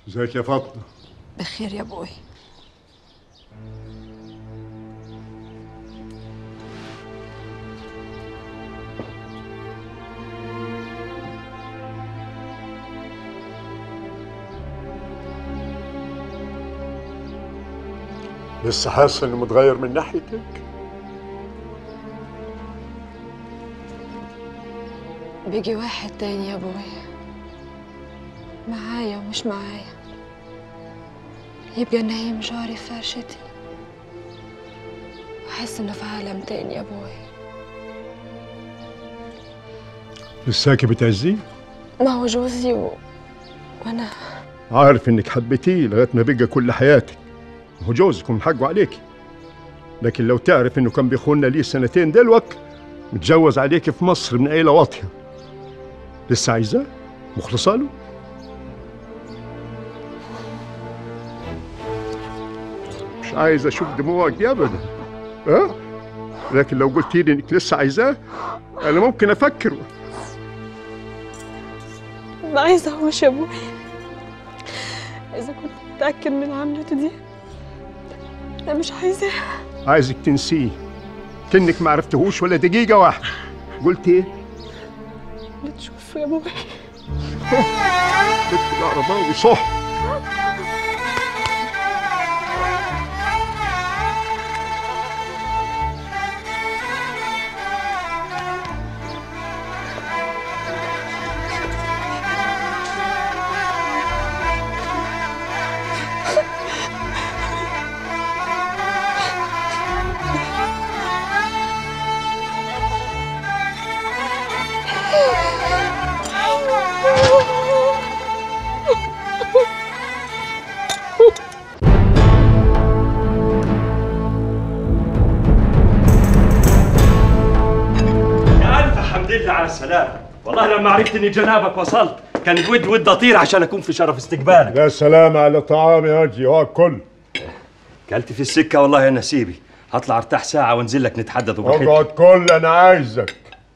ازيك يا فاطمه بخير يا ابوي لسه حاسس انه متغير من ناحيتك بيجي واحد تاني يا ابوي معايا ومش معايا يبقى نايم جاري في فرشتي واحس انه في عالم تاني يا ابوي لساكي بتعزيه ما هو جوزي و... وانا عارف انك حبيتيه لغايه ما بقى كل حياتك هو جوزك ومن حقه عليك لكن لو تعرف انه كان بيخوننا ليه سنتين دلوك متجوز عليك في مصر من عيله واطيه لسه عايزاه مخلصه له مش عايز اشوف دموعك دي ابدا ها لكن لو قلت لي انك لسه عايزاه انا ممكن افكر ما عايزة اهوش يا ابوي اذا كنت متأكد من عملته دي انا مش عايزاه عايزك تنسيه كأنك ما عرفتهوش ولا دقيقة واحدة قلت ايه؟ اللي تشوفه يا ابوي بنت العرباوي صح يا ألف حمد لله على السلامة والله لما عرفت إني جنابك وصلت كان ود ود أطير عشان أكون في شرف استقبالك يا سلام على طعامي يا اجي واكل كلت في السكة والله يا نسيبي هطلع ارتاح ساعة وانزل لك نتحدث اقعد براحتك كل انا عايزك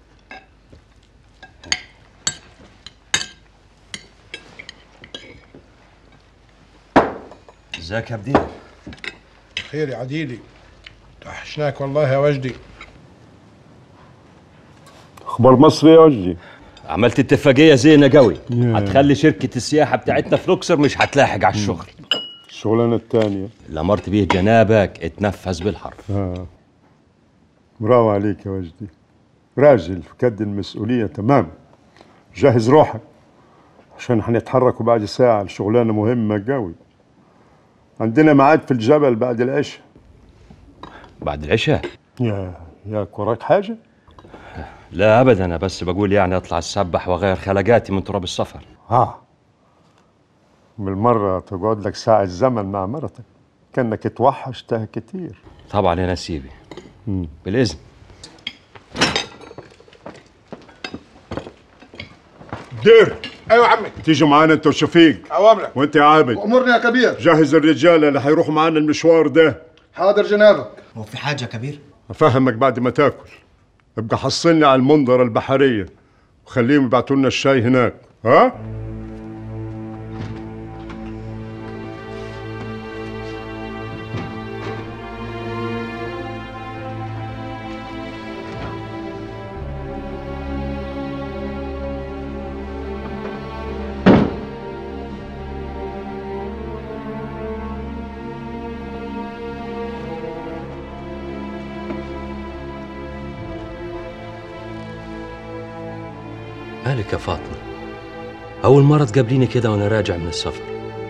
ازيك يا بدير خير يا عديلي توحشناك والله يا وجدي اخبار مصر يا اجي عملت اتفاقية زينة قوي يا. هتخلي شركة السياحة بتاعتنا في لوكسر مش هتلاحق على الشغل الشغلانة الثانية اللي امرت بيه جنابك اتنفذ بالحرف آه. برافو عليك يا وجدي راجل في كد المسؤولية تمام جهز روحك عشان هنتحركوا بعد ساعة الشغلانة مهمة قوي عندنا ميعاد في الجبل بعد العشاء بعد العشاء يا ياك وراك حاجة؟ لا ابدا انا بس بقول يعني اطلع اتسبح واغير خلقاتي من تراب السفر ها بالمرة تقعد لك ساعة زمن مع مرتك كأنك توحشتها كتير طبعا يا نسيبي بالاذن دير ايوه يا عمي تيجي معانا انت وشفيق اوامرك وانت يا عابد امرني يا كبير جهز الرجالة اللي هيروحوا معانا المشوار ده حاضر جنابك هو في حاجة كبير؟ افهمك بعد ما تاكل ابقى حصلني على المنظرة البحرية وخليهم يبعتوا لنا الشاي هناك ها مالك يا فاطمة أول مرة تقابليني كده وأنا راجع من السفر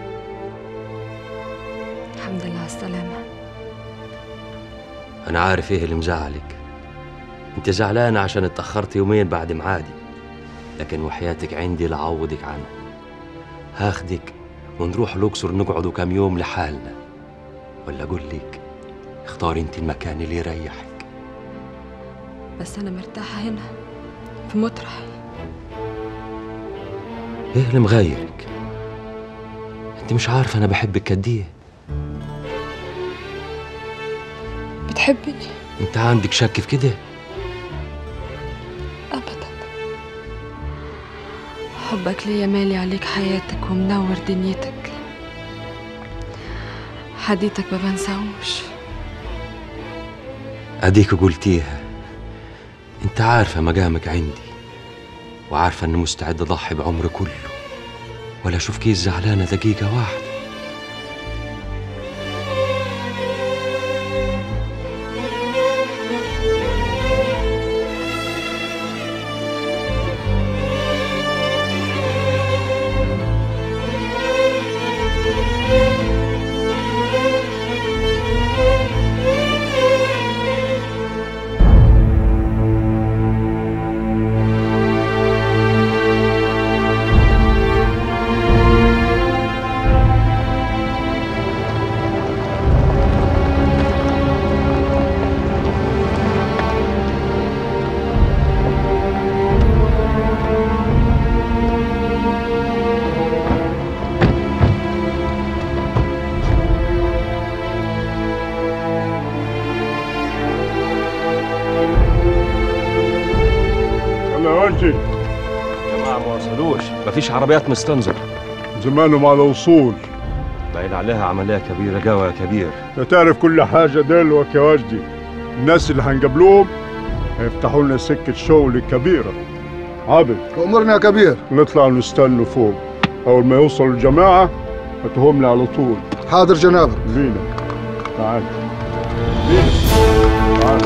الحمد لله على السلامة أنا عارف إيه اللي مزعلك أنت زعلانة عشان اتأخرت يومين بعد ميعادي لكن وحياتك عندي لعوضك عنه هاخدك ونروح الأقصر نقعدوا كام يوم لحالنا ولا أقول لك اختاري أنت المكان اللي يريحك بس انا مرتاحة هنا في مطرح إيه اللي مغيرك أنت مش عارفة أنا بحبك قد إيه بتحبني أنت عندك شك في كده ابدا حبك ليا مالي عليك حياتك ومنور دنيتك حديتك ما بنساهوش أديك قلتيها أنت عارفة مقامك عندي وعارفة أني مستعد أضحي بعمري كله ولا أشوف كيس زعلانة دقيقة واحدة يلا يا وجدي جماعة ما وصلوش مفيش عربيات مستنزف زمانهم على وصول باين عليها عملية كبيرة قوي يا كبير لا تعرف كل حاجة دلوك يا وجدي الناس اللي هنقابلوهم هيفتحوا لنا سكة شغل كبيرة عابد أمرنا يا كبير نطلع نستنوا فوق أول ما يوصلوا الجماعة هاتهم لي على طول حاضر جنابك لينا تعال لينا تعال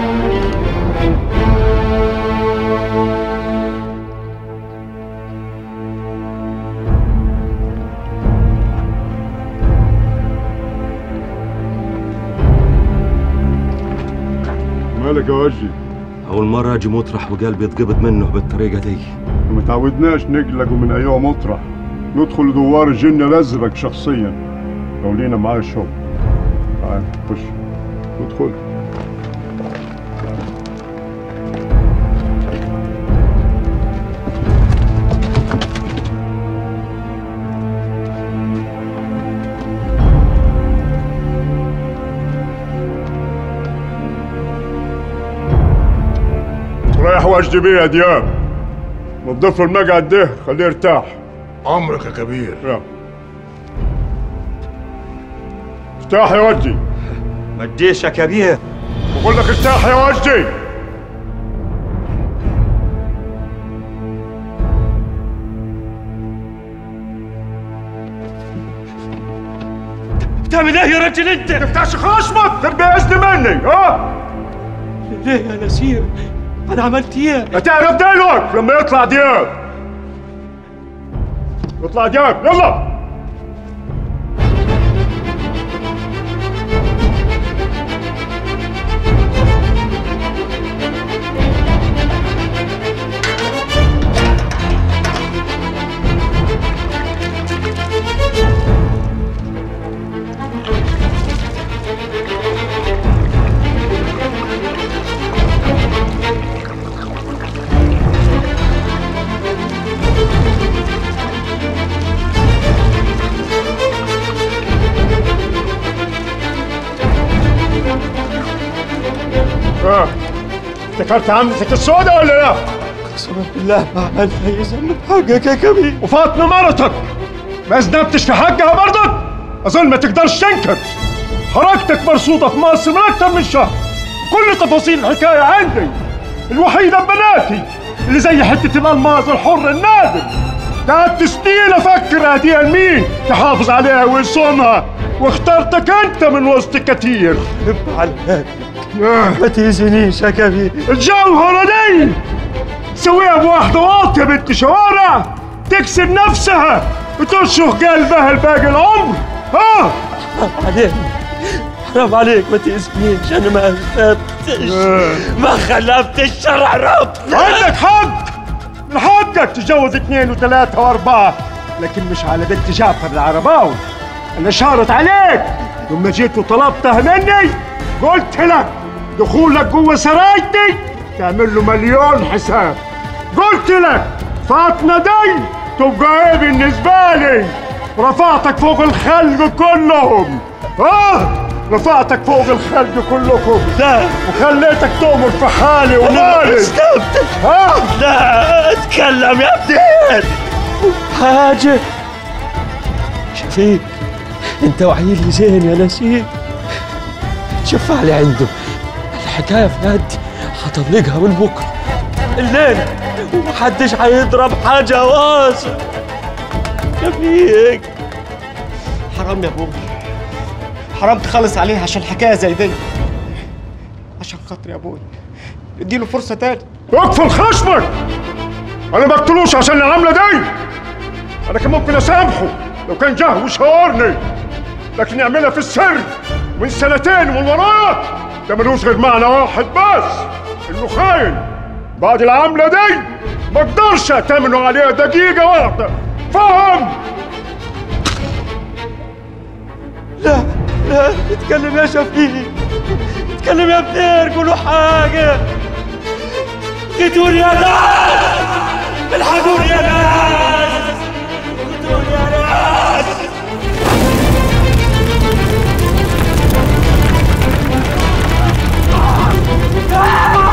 مالك يا وجدي أول مرة أجي مطرح وقلبي يتقبض منه بالطريقة دي ما تعودناش نقلقوا من أيوة مطرح ندخل دوار الجن الأزرق شخصيا لو لينا معاه شغل تعال خش ادخل رايح وجدي بيه يا دياب نضيف له المقعد ده خليه يرتاح عمرك يا كبير يلا ارتاح يا وجدي ما تجيش يا كبير بقول لك ارتاح يا وجدي بتعمل ايه يا رجل انت؟ تفتحش خشمك تربي اذن مني ها ليه يا نسير؟ انا عملت ايه؟ هتعرف دلوك لما يطلع دياب يطلع دياب يلا ها افتكرت عمتك السوداء ولا لا؟ قسما بالله ما عملت اي ذنب حقك يا كبير وفاطمه مرتك ما ذنبتش في حقها برضك اظن ما تقدرش تنكر حركتك مرصوده في مصر من اكثر من شهر كل تفاصيل الحكايه عندي الوحيده ببناتي اللي زي حته الالماس الحر النادر قعدت سنين افكر اديها لمين تحافظ عليها ويصونها واخترتك انت من وسط كتير على ما تأذينيش يا كبير الجوهرة دي تسويها بواحدة واطية بنت شوارع تكسب نفسها وترشخ قلبها لباقي العمر ها حرام عليك حرام عليك ما تأذينيش انا ما اذنبتش ما خلفت الشرع رب عندك حق من حقك تتجوز اثنين وثلاثة وأربعة لكن مش على بنت جعفر العرباوي أنا شارط عليك لما جيت وطلبتها مني قلت لك دخولك جوه سرايتي تعمل له مليون حساب قلت لك فاطمة دي تبقى ايه بالنسبة لي رفعتك فوق الخلق كلهم اه رفعتك فوق الخلق كلكم لا وخليتك تؤمر في حالي انا ما ومالي استمتش ها لا اتكلم يا ابني حاجة شفيق انت وعيلي زين يا نسيم تشفع لي عنده الحكايه في يدي هطلقها من بكره الليل ومحدش هيضرب حاجه واسع شفيق حرام يا ابوي حرام تخلص عليه عشان حكايه زي دي عشان خاطري يا ابوي اديله فرصه تاني اقفل خشمك انا ما اقتلوش عشان العمله دي انا كان ممكن اسامحه لو كان جه وشاورني لكن يعملها في السر من سنتين من ورايا ده ملوش غير معنى واحد بس انه خاين بعد العمله دي ما اقدرش اتمنه عليها دقيقه واحده فاهم لا لا اتكلم يا شفيق اتكلم يا بدير قولوا حاجه قتلوني يا ناس الحقوني يا ناس قتلوني يا ناس Ah!